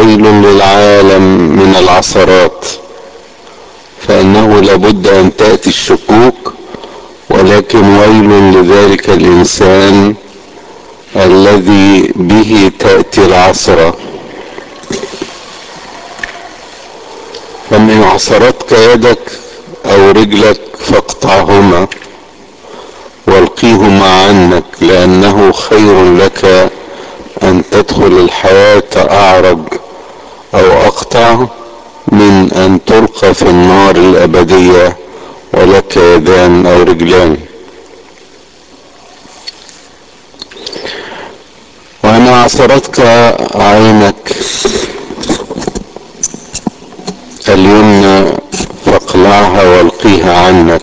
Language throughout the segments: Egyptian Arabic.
ويل للعالم من العثرات فانه لابد ان تاتي الشكوك ولكن ويل لذلك الانسان الذي به تاتي العثره فمن عثرتك يدك او رجلك فاقطعهما والقيهما عنك لانه خير لك ان تدخل الحياه اعرج او اقطع من ان تلقى في النار الابديه ولك يدان او رجلان وانا عثرتك عينك اليمنى فاقلعها والقيها عنك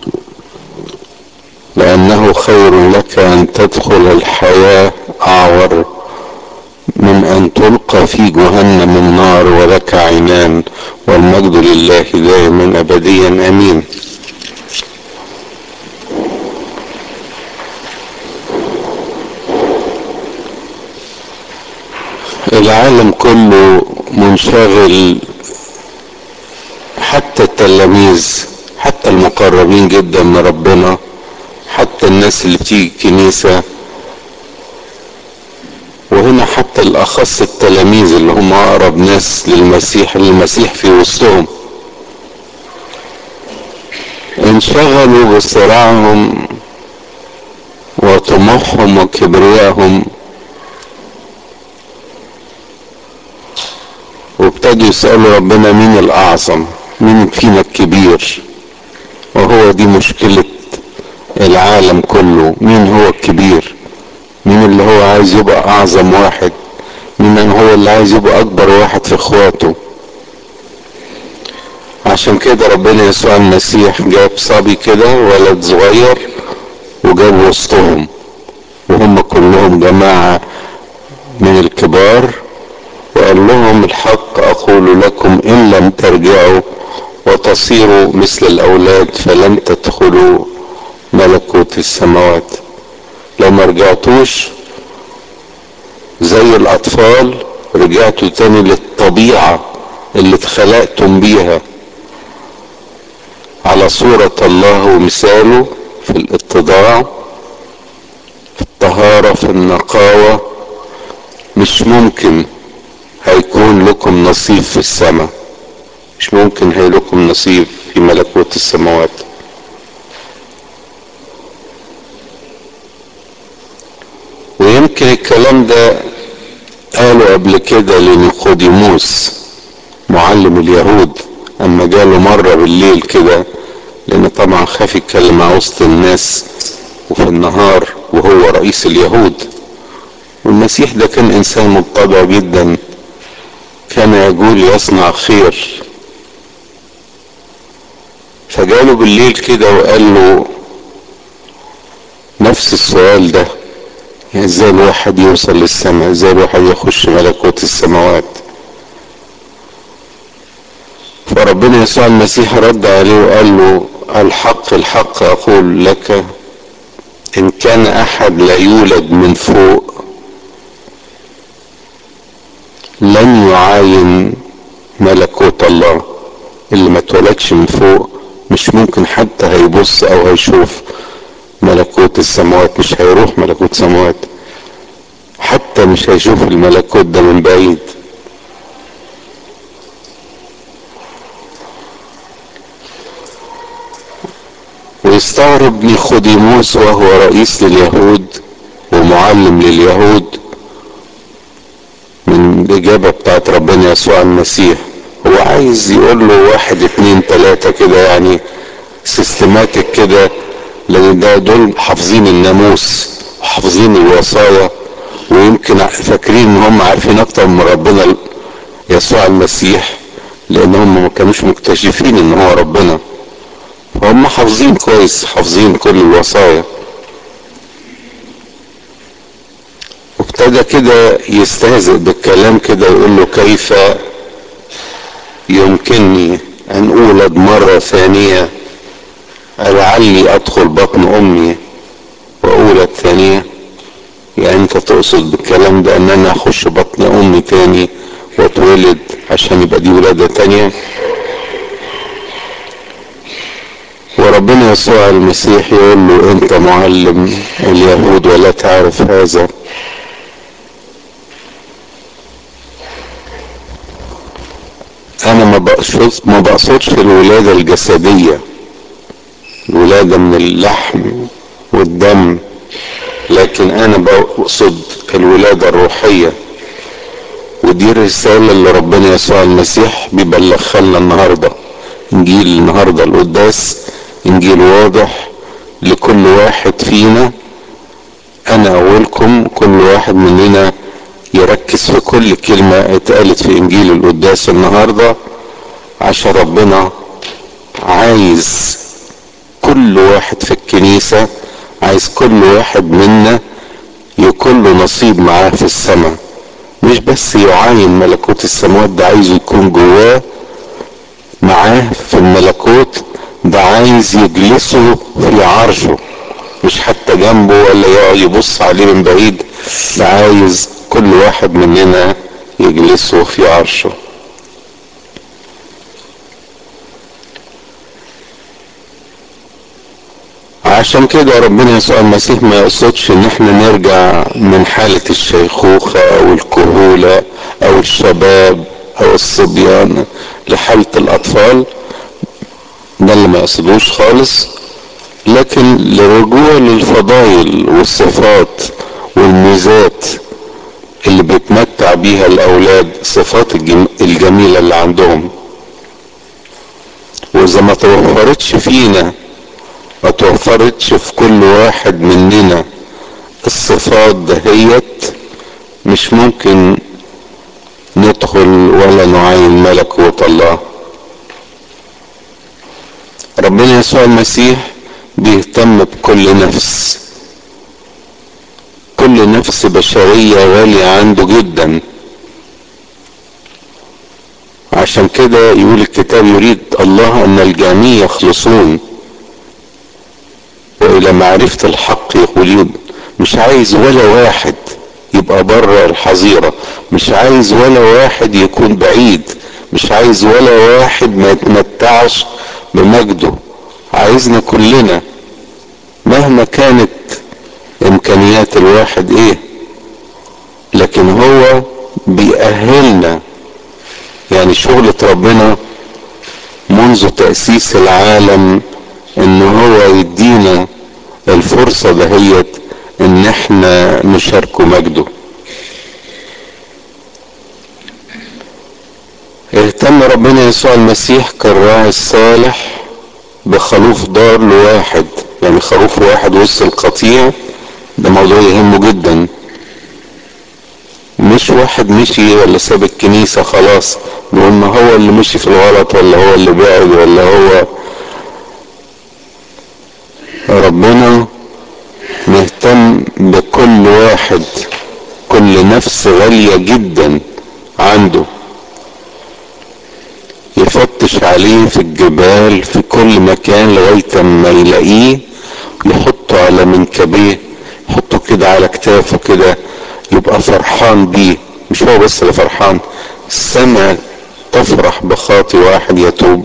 لانه خير لك ان تدخل الحياه اعور من ان تلقى في جهنم النار ولك عينان والمجد لله دائما ابديا امين العالم كله منشغل حتى التلاميذ حتى المقربين جدا من ربنا حتى الناس اللي بتيجي الكنيسة وهنا حتى الأخص التلاميذ اللي هم أقرب ناس للمسيح المسيح في وسطهم انشغلوا بصراعهم وطموحهم وكبريائهم وابتدوا يسألوا ربنا مين الأعظم مين فينا الكبير وهو دي مشكلة العالم كله مين هو الكبير مين اللي هو عايز يبقى أعظم واحد مين هو اللي عايز يبقى أكبر واحد في إخواته عشان كده ربنا يسوع المسيح جاب صبي كده ولد صغير وجاب وسطهم وهم كلهم جماعة من الكبار وقال لهم الحق اقول لكم ان لم ترجعوا وتصيروا مثل الاولاد فلن تدخلوا ملكوت السماوات لو ما رجعتوش زي الاطفال رجعتوا تاني للطبيعة اللي اتخلقتم بيها على صورة الله ومثاله في الاتضاع في الطهارة في النقاوة مش ممكن هيكون لكم نصيب في السماء مش ممكن هي لكم نصيب في ملكوت السماوات ويمكن الكلام ده قالوا قبل كده لنيقوديموس معلم اليهود اما جاله مرة بالليل كده لان طبعا خاف يتكلم مع وسط الناس وفي النهار وهو رئيس اليهود والمسيح ده كان انسان متضع جدا كان يقول يصنع خير فجاله بالليل كده وقال له نفس السؤال ده يعني ازاي الواحد يوصل للسماء ازاي الواحد يخش ملكوت السماوات فربنا يسوع المسيح رد عليه وقال له الحق الحق اقول لك ان كان احد لا يولد من فوق لن يعاين ملكوت الله اللي ما اتولدش من فوق مش ممكن حتى هيبص او هيشوف ملكوت السماوات مش هيروح ملكوت السماوات حتى مش هيشوف الملكوت ده من بعيد ويستغرب نيقوديموس وهو رئيس لليهود ومعلم لليهود من الإجابة بتاعت ربنا يسوع المسيح هو عايز يقول له واحد اتنين تلاتة كده يعني سيستماتيك كده لأن ده دول حافظين الناموس وحافظين الوصايا ويمكن فاكرين ان هم عارفين اكتر من ربنا يسوع المسيح لان هم ما كانوش مكتشفين ان هو ربنا فهم حافظين كويس حافظين كل الوصايا وابتدى كده يستهزئ بالكلام كده ويقول له كيف يمكنني ان اولد مرة ثانية لعلي ادخل بطن امي واولد ثانية يعني انت تقصد بالكلام ده ان انا اخش بطن امي تاني واتولد عشان يبقى دي ولادة تانية وربنا يسوع المسيح يقول له انت معلم اليهود ولا تعرف هذا انا ما بقصدش ما بقصدش الولادة الجسدية الولادة من اللحم والدم لكن انا بقصد الولادة الروحية ودي الرسالة اللي ربنا يسوع المسيح بيبلغها لنا النهاردة انجيل النهاردة القداس انجيل واضح لكل واحد فينا انا اولكم كل واحد مننا يركز في كل كلمة اتقالت في انجيل القداس النهاردة عشان ربنا عايز كل واحد في الكنيسة عايز كل واحد منا يكون له نصيب معاه في السماء مش بس يعاين ملكوت السماوات ده عايز يكون جواه معاه في الملكوت ده عايز يجلسه في عرشه مش حتى جنبه ولا يقعد يبص عليه من بعيد ده عايز كل واحد مننا يجلسه في عرشه عشان كده ربنا يسوع المسيح ما يقصدش ان احنا نرجع من حالة الشيخوخة او الكهولة او الشباب او الصبيان لحالة الاطفال ده اللي ما يقصدوش خالص لكن لرجوع للفضائل والصفات والميزات اللي بيتمتع بيها الاولاد صفات الجميلة اللي عندهم واذا ما توفرتش فينا ما توفرتش في كل واحد مننا الصفات دهيت مش ممكن ندخل ولا نعاين ملكوت الله ربنا يسوع المسيح بيهتم بكل نفس كل نفس بشرية غالية عنده جدا عشان كده يقول الكتاب يريد الله ان الجميع يخلصون والى معرفة الحق يقولون مش عايز ولا واحد يبقى بره الحظيرة مش عايز ولا واحد يكون بعيد مش عايز ولا واحد ما يتمتعش بمجده عايزنا كلنا مهما كانت امكانيات الواحد ايه لكن هو بيأهلنا يعني شغلة ربنا منذ تأسيس العالم ان هو يدينا الفرصة دهيت ان احنا نشاركه مجده اهتم ربنا يسوع المسيح كالراعي الصالح بخروف ضال واحد يعني خروف واحد وسط القطيع ده موضوع يهمه جدا مش واحد مشي ولا ساب الكنيسة خلاص بيقول ما هو اللي مشي في الغلط ولا هو اللي بعد ولا هو ربنا مهتم بكل واحد كل نفس غالية جدا عنده يفتش عليه في الجبال في كل مكان لغاية ما يلاقيه يحطه على منكبيه يحطه كده على كتافه كده يبقى فرحان بيه مش هو بس اللي فرحان السماء تفرح بخاطي واحد يتوب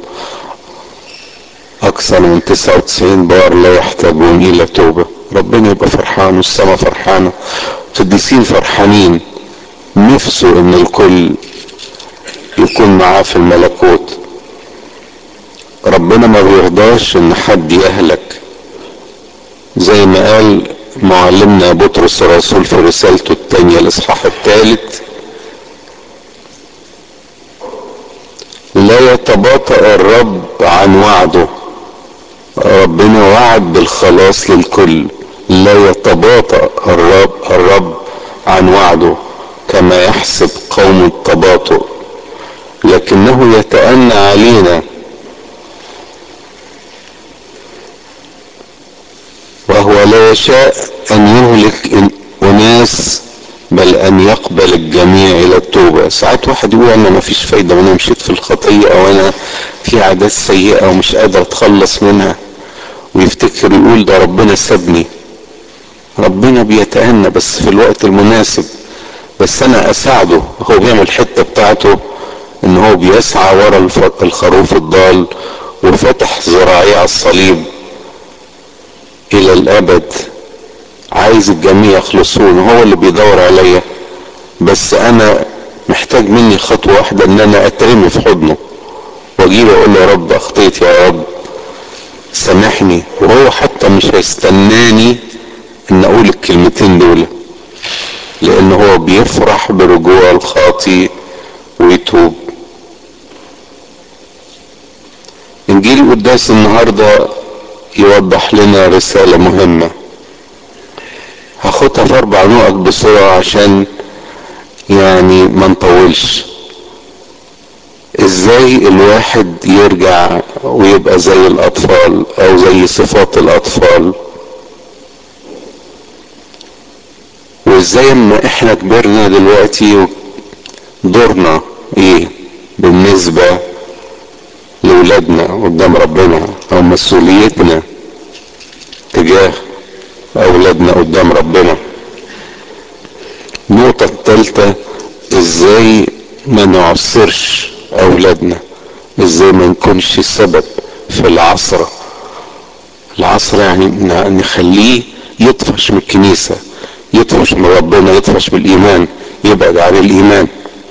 اكثر من 99 بار لا يحتاجون الى توبة ربنا يبقى فرحان والسماء فرحانة القديسين فرحانين نفسه ان الكل يكون معاه في الملكوت ربنا ما بيرضاش ان حد يهلك زي ما قال معلمنا بطرس الرسول في رسالته الثانية الاصحاح الثالث لا يتباطأ الرب عن وعده ربنا وعد بالخلاص للكل لا يتباطأ الرب الرب عن وعده كما يحسب قوم التباطؤ لكنه يتأنى علينا وهو لا يشاء ان يهلك اناس بل ان يقبل الجميع الى التوبة ساعات واحد يقول انا ما فيش فايدة وانا مشيت في الخطية او انا في عادات سيئة ومش قادر اتخلص منها ويفتكر يقول ده ربنا سابني ربنا بيتأنى بس في الوقت المناسب بس انا اساعده هو بيعمل الحته بتاعته ان هو بيسعى ورا الخروف الضال وفتح ذراعيه على الصليب الى الابد عايز الجميع يخلصون هو اللي بيدور عليا بس انا محتاج مني خطوه واحده ان انا اترمي في حضنه واجيله اقول له يا رب اخطيت يا رب سامحني وهو حتى مش هيستناني ان اقول الكلمتين دول لان هو بيفرح برجوع الخاطي ويتوب انجيل القداس النهارده يوضح لنا رساله مهمه هاخدها في اربع نقط بسرعه عشان يعني ما نطولش ازاي الواحد يرجع ويبقى زي الاطفال او زي صفات الاطفال وازاي اما احنا كبرنا دلوقتي دورنا ايه بالنسبة لولادنا قدام ربنا او مسؤوليتنا تجاه اولادنا قدام ربنا النقطة الثالثة ازاي ما نعصرش اولادنا ازاي ما نكونش سبب في العصرة العصرة يعني نخليه يطفش من الكنيسة يطفش من ربنا يطفش من الايمان يبعد عن الايمان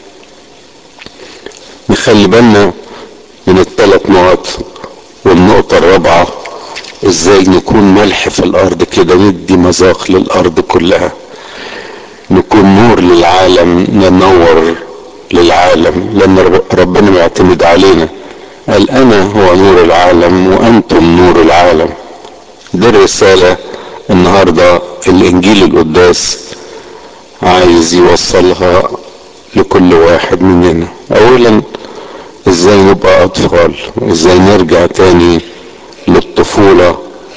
نخلي بالنا من الثلاث نقط والنقطة الرابعة ازاي نكون ملح في الارض كده ندي مذاق للارض كلها نكون نور للعالم ننور للعالم لان ربنا معتمد علينا قال انا هو نور العالم وانتم نور العالم دي الرسالة النهاردة الانجيل القداس عايز يوصلها لكل واحد مننا اولا ازاي نبقى اطفال ازاي نرجع تاني للطفولة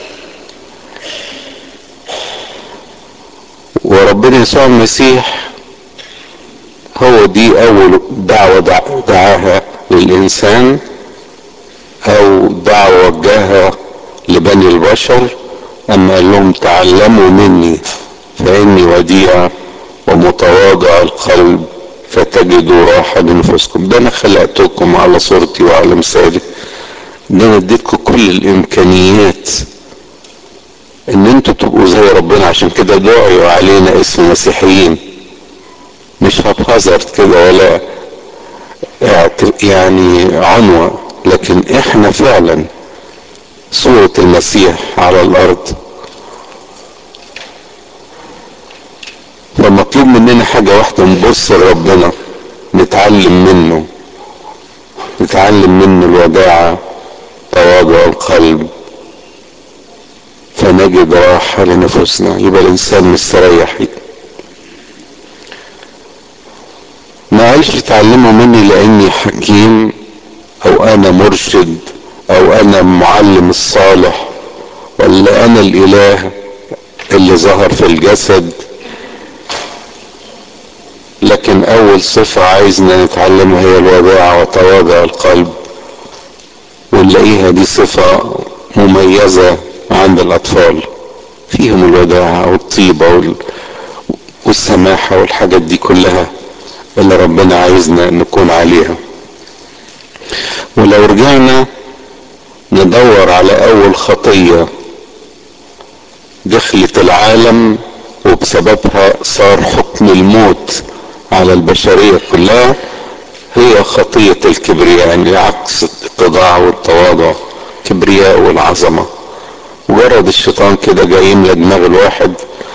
وربنا يسوع المسيح هو دي اول دعوة دعاها للانسان او دعوة وجهها لبني البشر اما قال لهم تعلموا مني فاني وديع ومتواضع القلب فتجدوا راحة لنفسكم ده انا خلقتكم على صورتي وعلى مثالي ده انا اديتكم كل الامكانيات ان انتوا تبقوا زي ربنا عشان كده دعوا علينا اسم المسيحيين مش هبهزر كده ولا يعني عنوة لكن احنا فعلا صورة المسيح على الارض فمطلوب مننا حاجة واحدة نبص لربنا نتعلم منه نتعلم منه الوداعة تواضع القلب فنجد راحة لنفوسنا يبقى الإنسان مستريح ما قالش تعلموا مني لأني حكيم أو أنا مرشد أو أنا المعلم الصالح ولا أنا الإله اللي ظهر في الجسد لكن أول صفة عايزنا نتعلمها هي الوداعة وتواضع القلب ونلاقيها دي صفة مميزة عند الأطفال فيهم الوداعة والطيبة وال... والسماحة والحاجات دي كلها اللي ربنا عايزنا نكون عليها ولو رجعنا ندور على أول خطية دخلت العالم وبسببها صار حكم الموت على البشرية كلها هي خطية الكبرياء يعني عكس الاتضاع والتواضع الكبرياء والعظمة مجرد الشيطان كده جاي يملى دماغ الواحد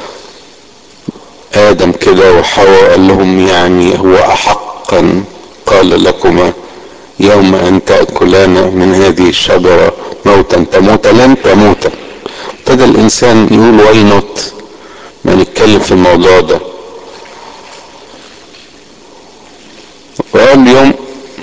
ادم كده وحواء قال لهم يعني هو احقا قال لكما يوم ان تاكلانا من هذه الشجره موتا تموتا لن تموتا ابتدى الانسان يقول واي نوت ما نتكلم في الموضوع ده وقال يوم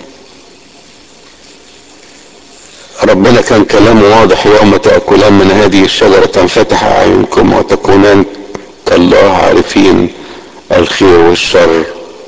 ربنا كان كلامه واضح يوم تأكلان من هذه الشجرة تنفتح أعينكم وتكونان كالله عارفين الخير والشر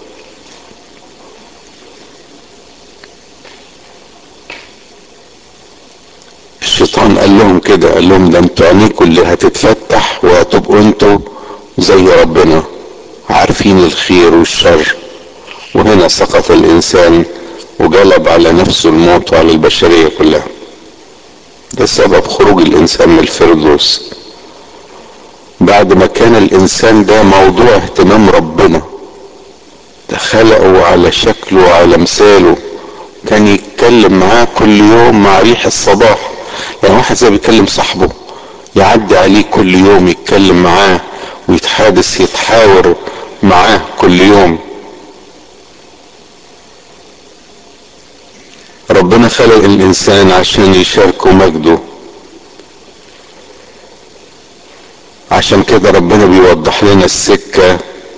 الشيطان قال لهم كده قال لهم ده انتوا عينيكم اللي هتتفتح وهتبقوا انتوا زي ربنا عارفين الخير والشر وهنا سقط الانسان وجلب على نفسه الموت وعلى البشريه كلها ده سبب خروج الانسان من الفردوس بعد ما كان الانسان ده موضوع اهتمام ربنا ده خلقه على شكله وعلى مثاله كان يتكلم معاه كل يوم مع ريح الصباح يعني واحد زي بيكلم صاحبه يعدي عليه كل يوم يتكلم معاه ويتحادث يتحاور معاه كل يوم ربنا خلق الانسان عشان يشاركه مجده عشان كده ربنا بيوضح لنا السكة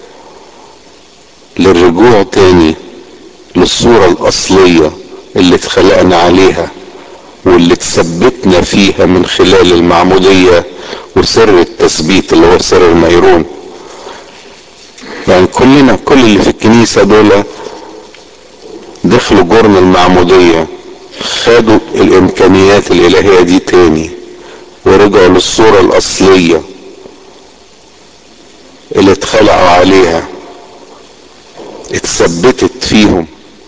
للرجوع تاني للصورة الأصلية اللي اتخلقنا عليها واللي تثبتنا فيها من خلال المعمودية وسر التثبيت اللي هو سر الميرون يعني كلنا كل اللي في الكنيسة دول دخلوا جرم المعمودية خدوا الإمكانيات الإلهية دي تاني ورجعوا للصورة الأصلية اللي اتخلقوا عليها اتثبتت فيهم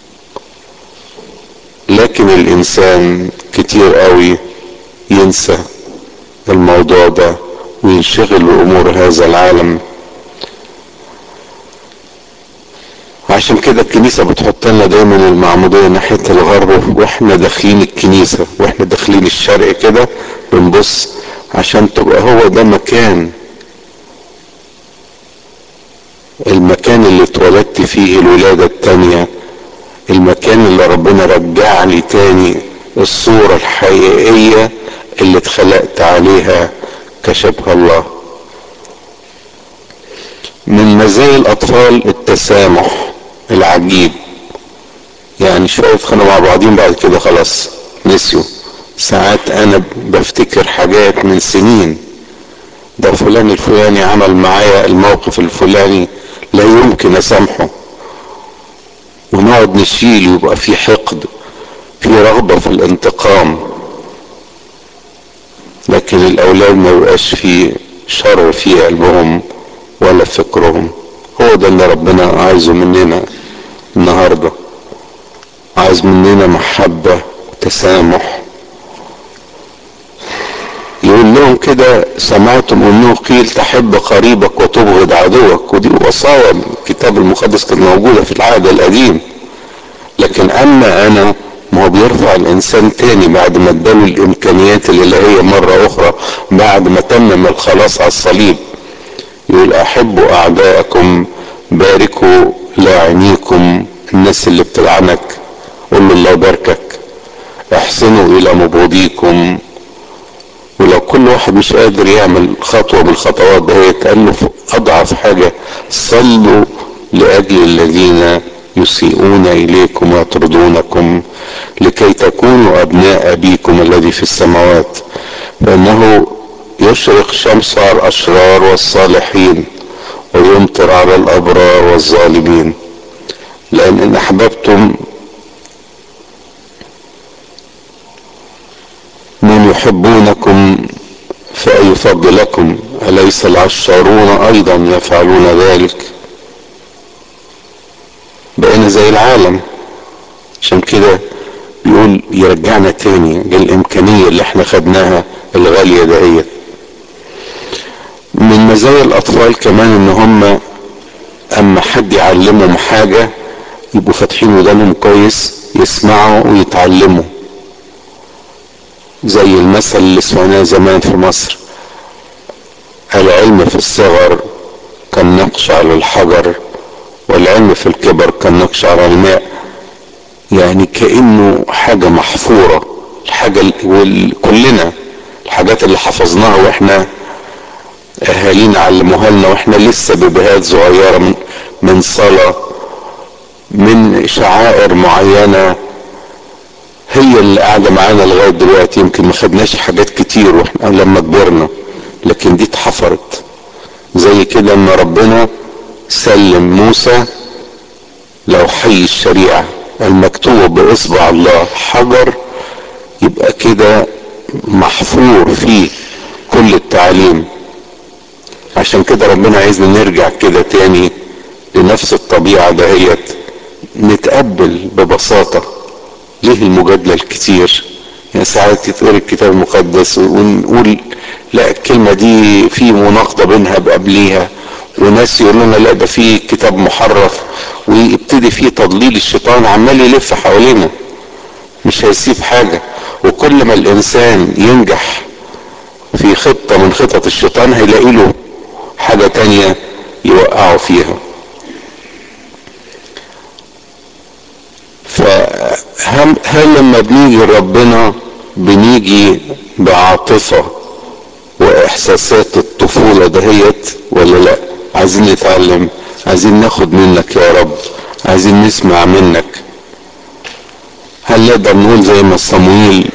لكن الانسان كتير قوي ينسى الموضوع ده وينشغل بامور هذا العالم عشان كده الكنيسة بتحط لنا دايما المعمودية ناحية الغرب واحنا داخلين الكنيسة واحنا داخلين الشرق كده بنبص عشان تبقى هو ده مكان المكان اللي اتولدت فيه الولادة التانية المكان اللي ربنا رجع لي تاني الصورة الحقيقية اللي اتخلقت عليها كشبه الله من مزايا الاطفال التسامح العجيب يعني شوية يتخانقوا مع بعضين بعد كده خلاص نسيوا ساعات انا بفتكر حاجات من سنين ده فلان الفلاني عمل معايا الموقف الفلاني لا يمكن اسامحه ونقعد نشيل ويبقى في حقد في رغبة في الانتقام لكن الاولاد ما يبقاش في شر في قلبهم ولا فكرهم هو ده اللي ربنا عايزه مننا النهارده عايز مننا محبة وتسامح يقول لهم كده سمعتم انه قيل تحب قريبك وتبغض عدوك ودي وصايا الكتاب المقدس كانت موجودة في العهد القديم لكن اما انا ما هو بيرفع الانسان تاني بعد ما اداله الامكانيات الالهية مرة اخرى بعد ما تمم الخلاص على الصليب يقول احبوا اعداءكم باركوا لاعنيكم الناس اللي بتلعنك قول له الله يباركك احسنوا الى مبغضيكم ولو كل واحد مش قادر يعمل خطوة من الخطوات ده هي قال له في اضعف حاجة صلوا لاجل الذين يسيئون اليكم ويطردونكم لكي تكونوا ابناء ابيكم الذي في السماوات فانه يشرق شمس على الاشرار والصالحين ويمطر على الابرار والظالمين لان ان احببتم من يحبونكم فأي فضلكم أليس العشارون أيضا يفعلون ذلك بقينا زي العالم عشان كده بيقول يرجعنا تاني للإمكانية اللي احنا خدناها الغالية دهيت من مزايا الأطفال كمان إن هم أما حد يعلمهم حاجة يبقوا فاتحين ودانهم كويس يسمعوا ويتعلموا زي المثل اللي سمعناه زمان في مصر العلم في الصغر كالنقش على الحجر والعلم في الكبر كالنقش على الماء يعني كأنه حاجة محفورة الحاجة كلنا الحاجات اللي حفظناها واحنا اهالينا علموها لنا واحنا لسه ببهات صغيرة من, من صلاة من شعائر معينة هي اللي قاعده معانا لغايه دلوقتي يمكن ما خدناش حاجات كتير واحنا لما كبرنا لكن دي اتحفرت زي كده ان ربنا سلم موسى لو حي الشريعه المكتوب باصبع الله حجر يبقى كده محفور فيه كل التعليم عشان كده ربنا عايزنا نرجع كده تاني لنفس الطبيعة دهيت نتقبل ببساطة ليه المجادلة الكتير يعني ساعات يتقرا الكتاب المقدس ونقول لا الكلمة دي في مناقضة بينها بقبليها وناس يقول لنا لا ده في كتاب محرف ويبتدي فيه تضليل الشيطان عمال يلف حوالينا مش هيسيب حاجة وكل ما الانسان ينجح في خطة من خطط الشيطان هيلاقي له حاجة تانية يوقعه فيها فهل هل لما بنيجي ربنا بنيجي بعاطفة واحساسات الطفولة دهيت ولا لا عايزين نتعلم عايزين ناخد منك يا رب عايزين نسمع منك هل نقدر نقول زي ما صمويل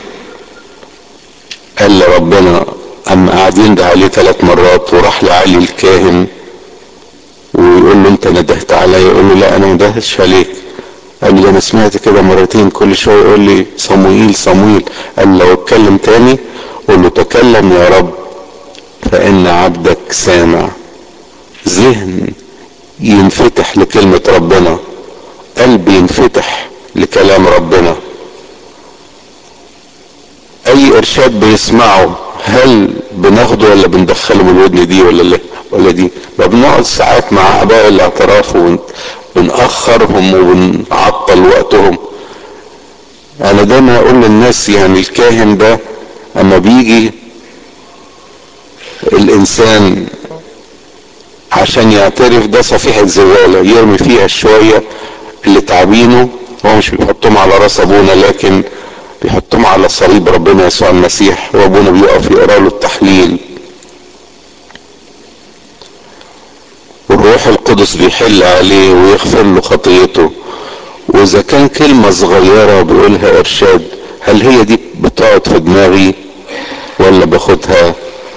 قال لربنا اما قاعدين ده عليه ثلاث مرات وراح لعلي الكاهن ويقول له انت ندهت عليا يقول له لا انا ما ندهتش عليك قال لي انا سمعت كده مرتين كل شويه يقول لي صموئيل صموئيل قال لو اتكلم تاني قول له تكلم يا رب فان عبدك سامع ذهن ينفتح لكلمة ربنا قلب ينفتح لكلام ربنا اي ارشاد بنسمعه هل بناخده ولا بندخله من الودن دي ولا لا ولا دي ما بنقعد ساعات مع اباء الاعتراف وبنأخرهم وبنعطل وقتهم انا دايما اقول للناس يعني الكاهن ده اما بيجي الانسان عشان يعترف ده صفيحة زبالة يرمي فيها شوية اللي تعبينه هو مش بيحطهم على راس ابونا لكن بيحطهم على صليب ربنا يسوع المسيح وابونا بيقف يقرا له التحليل والروح القدس بيحل عليه ويغفر له خطيته واذا كان كلمة صغيرة بيقولها ارشاد هل هي دي بتقعد في دماغي ولا باخدها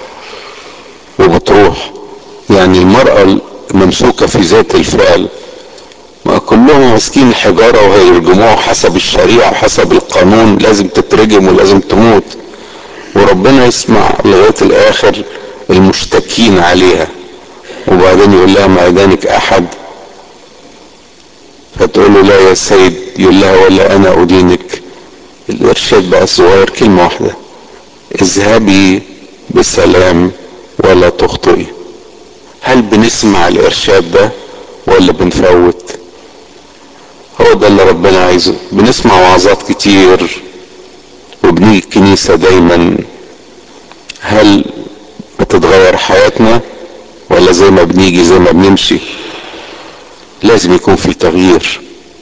وبتروح يعني المرأة الممسوكة في ذات الفعل ما كلهم ماسكين الحجارة وهيرجموها حسب الشريعة وحسب القانون لازم تترجم ولازم تموت وربنا يسمع لغاية الآخر المشتكين عليها وبعدين يقول لها معدانك أحد فتقول له لا يا سيد يقول لها ولا أنا أدينك الإرشاد بقى صغير كلمة واحدة اذهبي بسلام ولا تخطئي هل بنسمع الإرشاد ده ولا بنفوت هو ده اللي ربنا عايزه بنسمع وعظات كتير وبنيجي الكنيسة دايما هل بتتغير حياتنا ولا زي ما بنيجي زي ما بنمشي لازم يكون في تغيير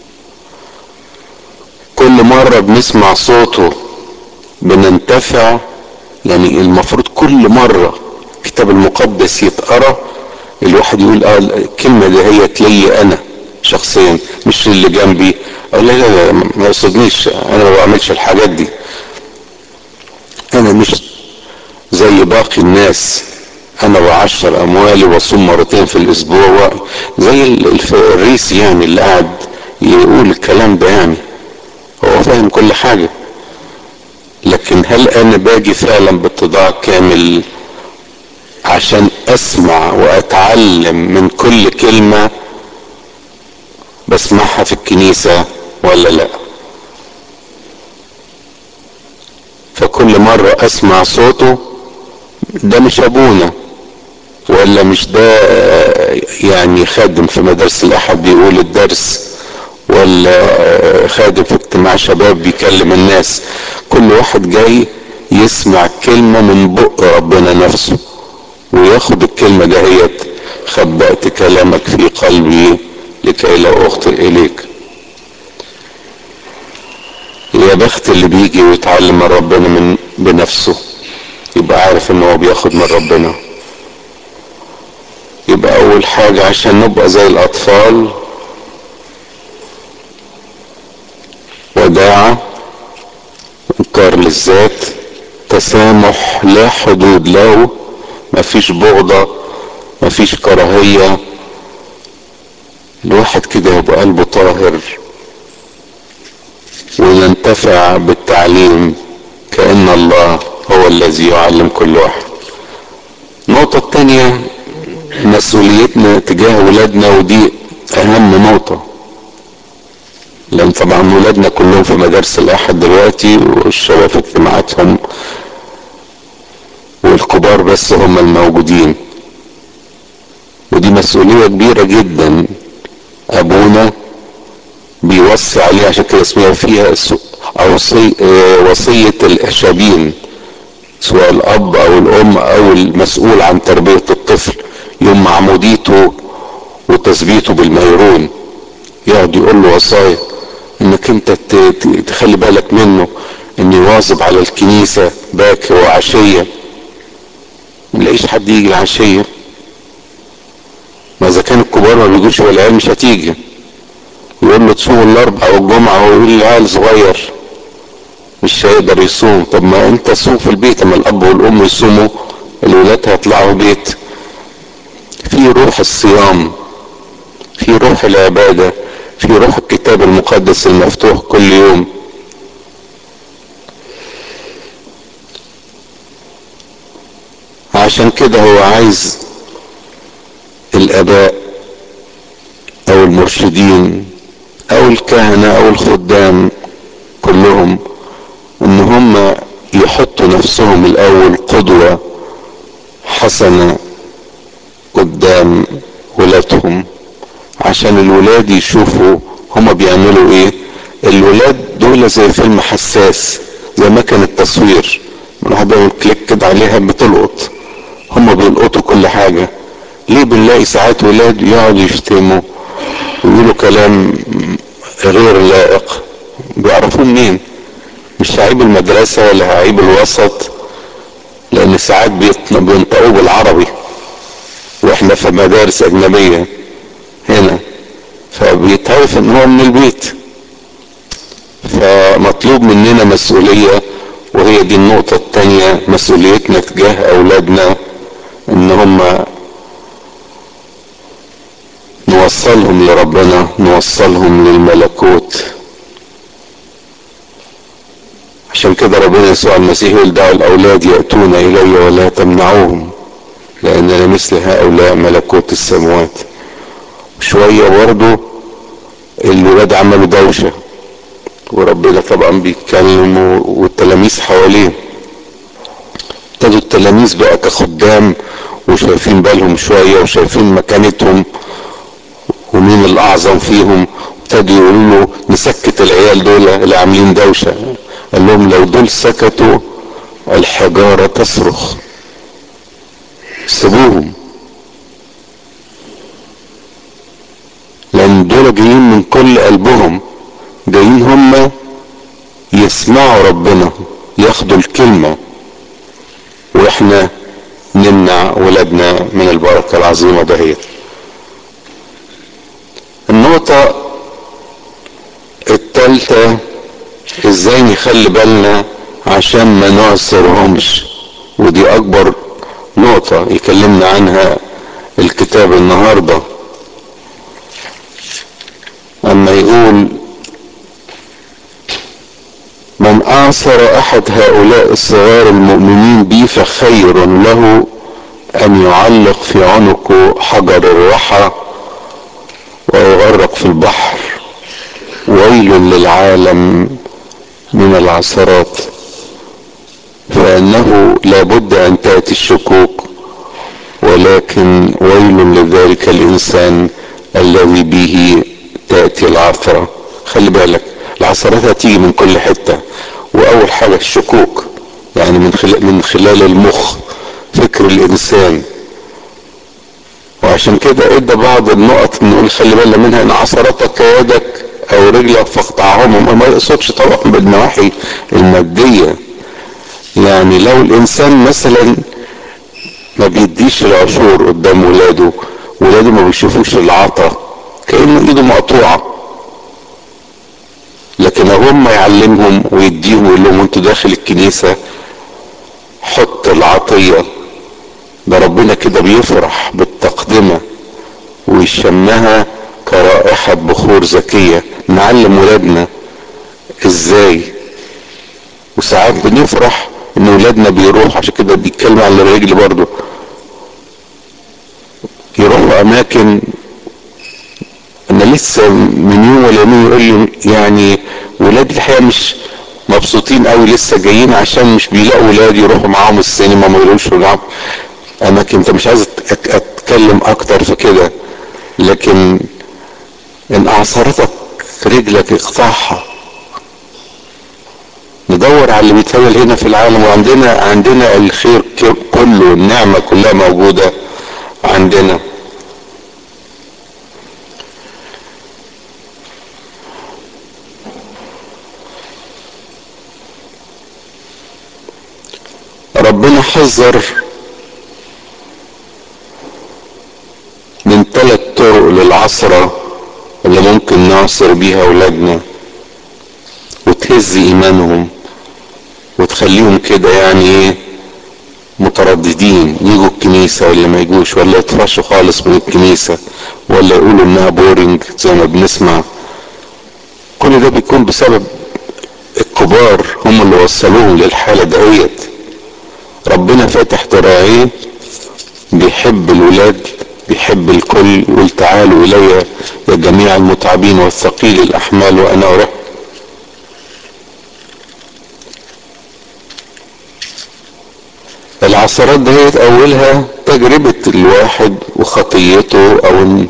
كل مرة بنسمع صوته بننتفع يعني المفروض كل مرة الكتاب المقدس يتقرأ الواحد يقول اه الكلمة دي هي لي انا شخصيا مش اللي جنبي اقول لا لا لا ما يقصدنيش انا ما بعملش الحاجات دي انا مش زي باقي الناس انا وعشر اموالي واصوم مرتين في الاسبوع زي الرئيس يعني اللي قاعد يقول الكلام ده يعني هو فاهم كل حاجة لكن هل انا باجي فعلا باتضاع كامل عشان اسمع واتعلم من كل كلمة بسمعها في الكنيسة ولا لا فكل مرة اسمع صوته ده مش ابونا ولا مش ده يعني خادم في مدارس الاحد بيقول الدرس ولا خادم في اجتماع شباب بيكلم الناس كل واحد جاي يسمع كلمة من بق ربنا نفسه وياخد الكلمة دهيت خبأت كلامك في قلبي لكي لا اخطئ اليك يا بخت اللي بيجي ويتعلم من ربنا من بنفسه يبقى عارف ان هو بياخد من ربنا يبقى اول حاجة عشان نبقى زي الاطفال وداعة انكار للذات تسامح لا حدود له مفيش بغضة مفيش كراهية الواحد كده يبقى قلبه طاهر وننتفع بالتعليم كأن الله هو الذي يعلم كل واحد النقطة التانية مسؤوليتنا تجاه ولادنا ودي اهم نقطة لان طبعا ولادنا كلهم في مدارس الاحد دلوقتي والشباب في اجتماعاتهم والكبار بس هم الموجودين ودي مسؤولية كبيرة جدا ابونا بيوصي عليه عشان كده اسمها فيها وصي وصية الاشابين سواء الاب او الام او المسؤول عن تربية الطفل يوم معموديته وتثبيته بالميرون يقعد يقول له وصايا انك انت تخلي بالك منه ان يواظب على الكنيسة باكر وعشية ملاقيش حد يجي العشية ما اذا كان الكبار ما بيجوش والعيال مش هتيجي يقول له تصوم الاربع والجمعة ويقول لي عيل صغير مش هيقدر يصوم طب ما انت صوم في البيت اما الاب والام يصوموا الولاد هيطلعوا بيت في روح الصيام في روح العبادة في روح الكتاب المقدس المفتوح كل يوم عشان كده هو عايز الاباء او المرشدين او الكهنة او الخدام كلهم ان هم يحطوا نفسهم الاول قدوة حسنة قدام ولادهم عشان الولاد يشوفوا هما بيعملوا ايه الولاد دول زي فيلم حساس زي مكنة التصوير الواحد بيعمل كليك كده عليها بتلقط هما بيلقطوا كل حاجة ليه بنلاقي ساعات ولاد يقعدوا يشتموا ويقولوا كلام غير لائق بيعرفوه منين مش عيب المدرسة ولا عيب الوسط لان ساعات بينطقوا بالعربي واحنا في مدارس اجنبية هنا فبيتعرف ان هو من البيت فمطلوب مننا مسؤولية وهي دي النقطة التانية مسؤوليتنا تجاه اولادنا ان هم نوصلهم لربنا نوصلهم للملكوت عشان كده ربنا يسوع المسيح يقول دعوا الاولاد ياتون الي ولا تمنعوهم لان مثل هؤلاء ملكوت السماوات شوية برضه الولاد عملوا دوشة وربنا طبعا بيتكلم والتلاميذ حواليه ابتدوا التلاميذ بقى كخدام وشايفين بالهم شوية وشايفين مكانتهم ومين الأعظم فيهم ابتدوا يقولوا له نسكت العيال دول اللي عاملين دوشة قال لهم لو دول سكتوا الحجارة تصرخ سيبوهم لان دول جايين من كل قلبهم جايين هم يسمعوا ربنا ياخدوا الكلمة واحنا نمنع ولادنا من البركة العظيمة دهيت النقطة التالتة ازاي نخلي بالنا عشان ما نعصرهمش ودي اكبر نقطة يكلمنا عنها الكتاب النهارده اما يقول من اعصر احد هؤلاء الصغار المؤمنين بي فخير له ان يعلق في عنقه حجر الرحى ويغرق في البحر ويل للعالم من العثرات فانه لابد ان تاتي الشكوك ولكن ويل لذلك الانسان الذي به تأتي العثرة خلي بالك العثرات هتيجي من كل حتة وأول حاجة الشكوك يعني من خلال, من خلال المخ فكر الإنسان وعشان كده ادى بعض النقط نقول خلي بالنا منها ان عثرتك يدك او رجلك فاقطعهم ما يقصدش طبعا بالنواحي المادية يعني لو الانسان مثلا ما بيديش العشور قدام ولاده ولاده ما بيشوفوش العطا كأنه ايده مقطوعة لكن هم يعلمهم ويديهم ويقول لهم انتوا داخل الكنيسة حط العطية ده ربنا كده بيفرح بالتقدمة ويشمها كرائحة بخور زكية نعلم ولادنا ازاي وساعات بنفرح ان ولادنا بيروحوا عشان كده بيتكلم على الرجل برضو يروحوا اماكن لسه من يوم ولا يومين يقول لي يعني ولادي الحقيقه مش مبسوطين قوي لسه جايين عشان مش بيلاقوا ولاد يروحوا معاهم السينما ما يروحوش معاهم اماكن انت مش عايز اتكلم اكتر في كده لكن ان اعصرتك رجلك اقطعها ندور على اللي بيتعمل هنا في العالم وعندنا عندنا الخير كله النعمه كلها موجوده عندنا ربنا حذر من ثلاث طرق للعصرة اللي ممكن نعصر بيها اولادنا وتهز ايمانهم وتخليهم كده يعني ايه مترددين يجوا الكنيسة ولا ما يجوش ولا يطفشوا خالص من الكنيسة ولا يقولوا انها بورينج زي ما بنسمع كل ده بيكون بسبب الكبار هم اللي وصلوهم للحالة دهيت ربنا فاتح ذراعيه بيحب الولاد بيحب الكل يقول تعالوا الي يا جميع المتعبين والثقيل الاحمال وانا ارح العثرات ديت اولها تجربة الواحد وخطيته او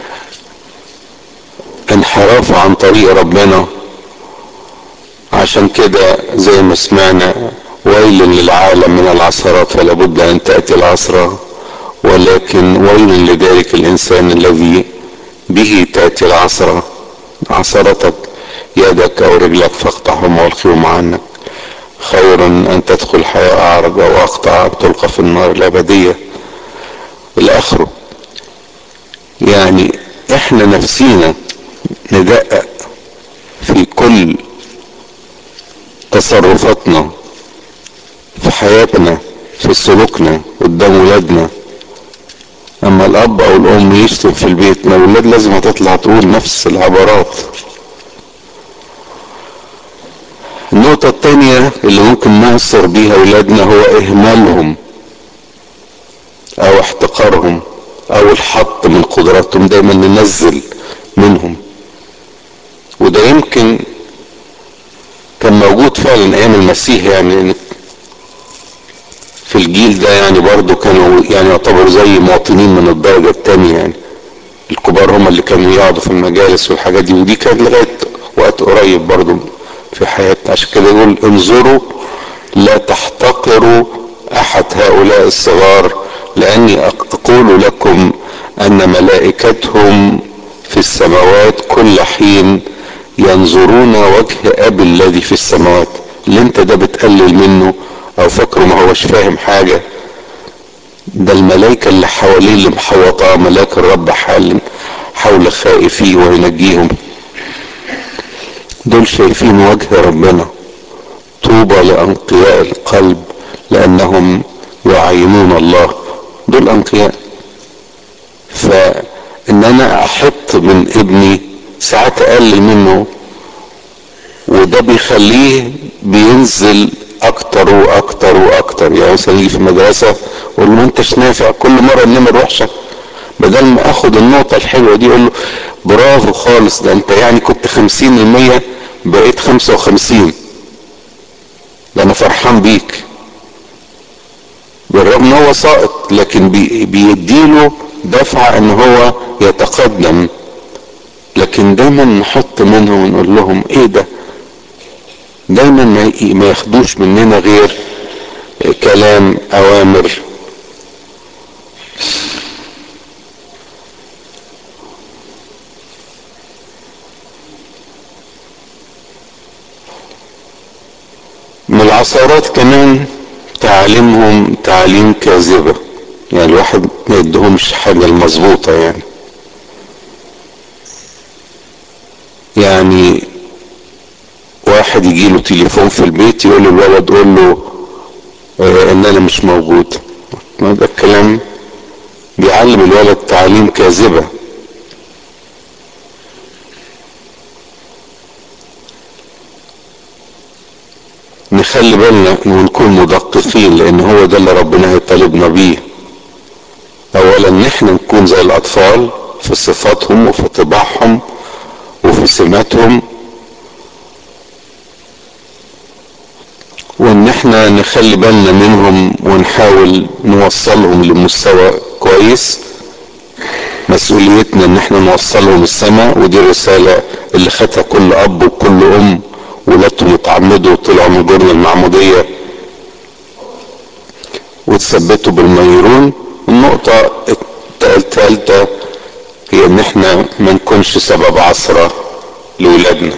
انحرافه عن طريق ربنا عشان كده زي ما سمعنا ويل للعالم من العثرات فلا بد ان تاتي العثره ولكن ويل لذلك الانسان الذي به تاتي العثره عثرتك يدك او رجلك فاقطعهما والقيهما عنك خير ان تدخل حياه اعرج او اقطع تلقى في النار الابديه الاخره يعني احنا نفسينا ندقق في كل تصرفاتنا في حياتنا في سلوكنا قدام ولادنا اما الاب او الام يشتم في البيت ما الولاد لازم هتطلع تقول نفس العبارات النقطة التانية اللي ممكن نعصر بيها ولادنا هو اهمالهم او احتقارهم او الحط من قدراتهم دايما ننزل منهم وده يمكن كان موجود فعلا ايام المسيح يعني في الجيل ده يعني برضو كانوا يعني يعتبروا زي مواطنين من الدرجة التانية يعني الكبار هم اللي كانوا يقعدوا في المجالس والحاجات دي ودي كانت لغاية وقت قريب برضو في حياتنا عشان كده يقول انظروا لا تحتقروا احد هؤلاء الصغار لاني اقول لكم ان ملائكتهم في السماوات كل حين ينظرون وجه ابي الذي في السماوات اللي انت ده بتقلل منه او فاكره ما هوش فاهم حاجة ده الملائكة اللي حواليه اللي محوطاه ملاك الرب حال حول خائفيه وينجيهم دول شايفين وجه ربنا طوبى لأنقياء القلب لأنهم يعينون الله دول أنقياء فإن أنا أحط من ابني ساعات أقلل منه وده بيخليه بينزل اكتر واكتر واكتر يعني مثلا يجي في المدرسة اقول له ما انتش نافع كل مرة النمر وحشة بدل ما اخد النقطة الحلوة دي اقول له برافو خالص ده انت يعني كنت خمسين المية بقيت خمسة وخمسين ده انا فرحان بيك بالرغم ان هو ساقط لكن بي بيديله دفعة ان هو يتقدم لكن دايما نحط منهم ونقول لهم ايه ده دايما ما ياخدوش مننا غير كلام اوامر من العثرات كمان تعليمهم تعليم كاذبة يعني الواحد ما يدهمش حاجة المظبوطة يعني يعني واحد يجي له تليفون في البيت يقول للولد قول له اه ان انا مش موجود ما ده الكلام بيعلم الولد تعليم كاذبة نخلي بالنا ونكون مدققين لان هو ده اللي ربنا هيطالبنا بيه اولا ان احنا نكون زي الاطفال في صفاتهم وفي طباعهم وسماتهم وان احنا نخلي بالنا منهم ونحاول نوصلهم لمستوى كويس مسؤوليتنا ان احنا نوصلهم السماء ودي الرسالة اللي خدها كل اب وكل ام ولادهم اتعمدوا وطلعوا من جرن المعمودية وتثبتوا بالميرون النقطة الثالثة هي ان احنا ما نكونش سبب عثرة لولادنا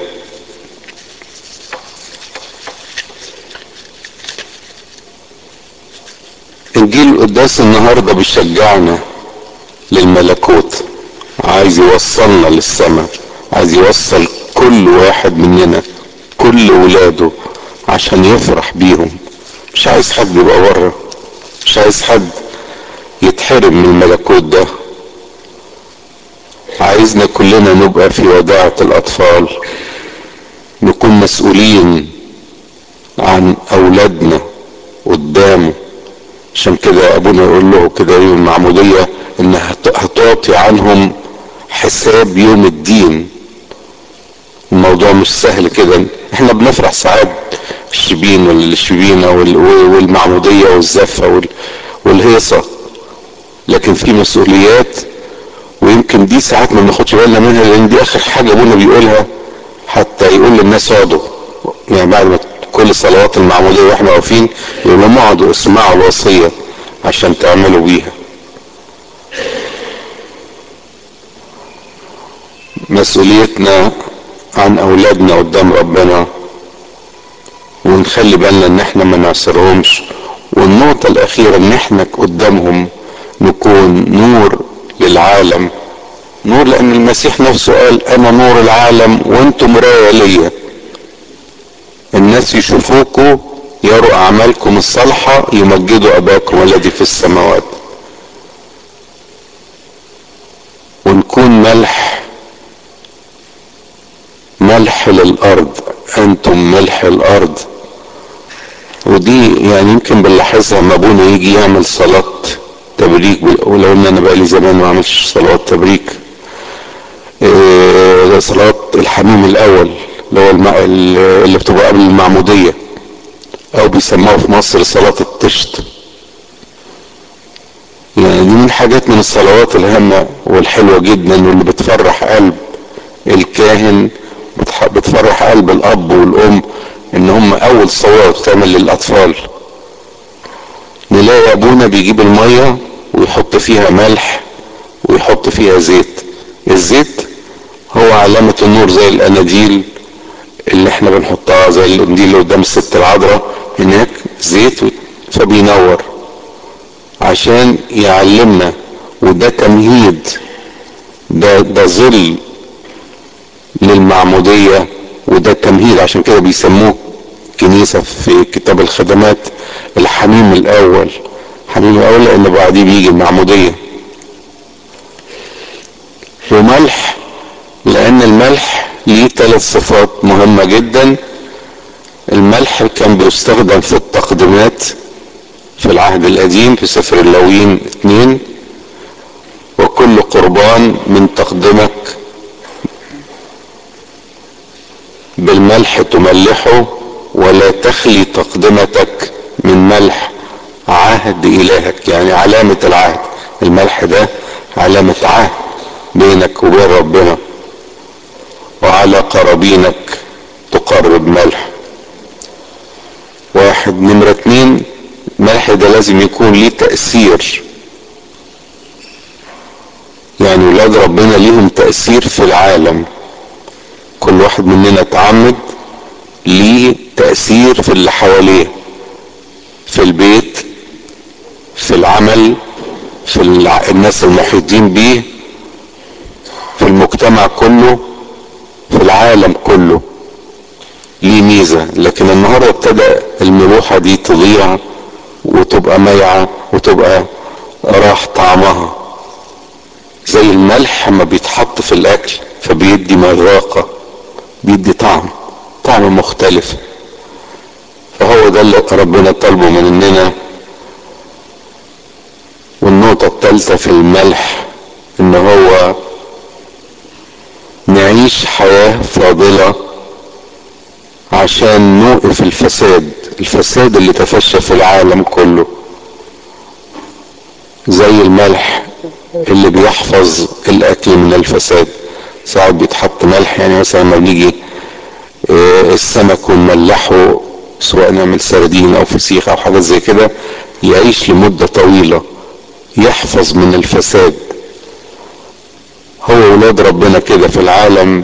انجيل القداس النهارده بيشجعنا للملكوت عايز يوصلنا للسماء عايز يوصل كل واحد مننا كل ولاده عشان يفرح بيهم مش عايز حد يبقى بره مش عايز حد يتحرم من الملكوت ده عايزنا كلنا نبقى في وداعة الأطفال نكون مسؤولين عن أولادنا قدامه عشان كده أبونا يقول له كده يوم المعمودية إن هتعطي عنهم حساب يوم الدين الموضوع مش سهل كده احنا بنفرح ساعات الشبين والشبينة والمعمودية والزفة والهيصة لكن في مسؤوليات ويمكن دي ساعات ما بناخدش بالنا منها لان دي اخر حاجه ابونا بيقولها حتى يقول للناس اقعدوا يعني بعد ما كل صلوات المعموديه واحنا واقفين يقول لهم اقعدوا اسمعوا الوصيه عشان تعملوا بيها مسؤوليتنا عن اولادنا قدام ربنا ونخلي بالنا ان احنا ما نعصرهمش والنقطة الاخيرة ان احنا قدامهم نكون نور للعالم نور لان المسيح نفسه قال انا نور العالم وانتم مراية ليا الناس يشوفوكوا يروا اعمالكم الصالحة يمجدوا اباكم الذي في السماوات ونكون ملح ملح للارض انتم ملح الارض ودي يعني يمكن بنلاحظها لما ابونا يجي يعمل صلاة تبريك ولو ان انا بقالي زمان ما عملتش صلوات تبريك إيه صلاة الحميم الاول اللي هو الماء اللي بتبقى قبل المعمودية او بيسموها في مصر صلاة التشت يعني دي من حاجات من الصلوات الهامة والحلوة جدا واللي بتفرح قلب الكاهن بتفرح قلب الاب والام ان هم اول صلوات بتعمل للاطفال نلاقي ابونا بيجيب المية ويحط فيها ملح ويحط فيها زيت الزيت هو علامة النور زي الاناديل اللي احنا بنحطها زي القنديل اللي قدام الست العذراء هناك زيت فبينور عشان يعلمنا وده تمهيد ده ده ظل للمعمودية وده تمهيد عشان كده بيسموه كنيسة في كتاب الخدمات الحميم الأول الحميم الأول لأن بعديه بيجي المعمودية وملح لأن الملح ليه ثلاث صفات مهمة جدا الملح كان بيستخدم في التقديمات في العهد القديم في سفر اللاويين اثنين وكل قربان من تقدمك بالملح تملحه ولا تخلي تقدمتك من ملح عهد الهك يعني علامة العهد الملح ده علامة عهد بينك وبين ربنا وعلى قرابينك تقرب ملح واحد نمرة اتنين الملح ده لازم يكون ليه تأثير يعني ولاد ربنا ليهم تأثير في العالم كل واحد مننا اتعمد ليه تأثير في اللي حواليه في البيت في العمل في الناس المحيطين بيه في المجتمع كله في العالم كله ليه ميزة لكن النهاردة ابتدى الملوحة دي تضيع وتبقى ميعة وتبقى راح طعمها زي الملح لما بيتحط في الاكل فبيدي مذاقة بيدي طعم طعم مختلف فهو ده اللي ربنا طالبه مننا والنقطة الثالثة في الملح ان هو نعيش حياة فاضلة عشان نوقف الفساد الفساد اللي تفشى في العالم كله زي الملح اللي بيحفظ الاكل من الفساد ساعات بيتحط ملح يعني مثلا لما بنيجي السمك ونملحه سواء نعمل سردين او فسيخ او حاجه زي كده يعيش لمده طويله يحفظ من الفساد هو ولاد ربنا كده في العالم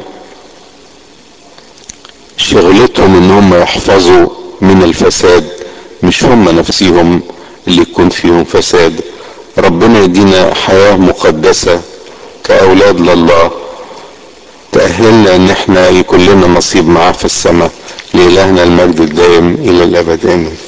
شغلتهم ان هم يحفظوا من الفساد مش هم نفسهم اللي يكون فيهم فساد ربنا يدينا حياة مقدسة كأولاد لله تأهلنا ان احنا يكون لنا نصيب معاه في السماء لإلهنا المجد الدائم إلى الأبد آمين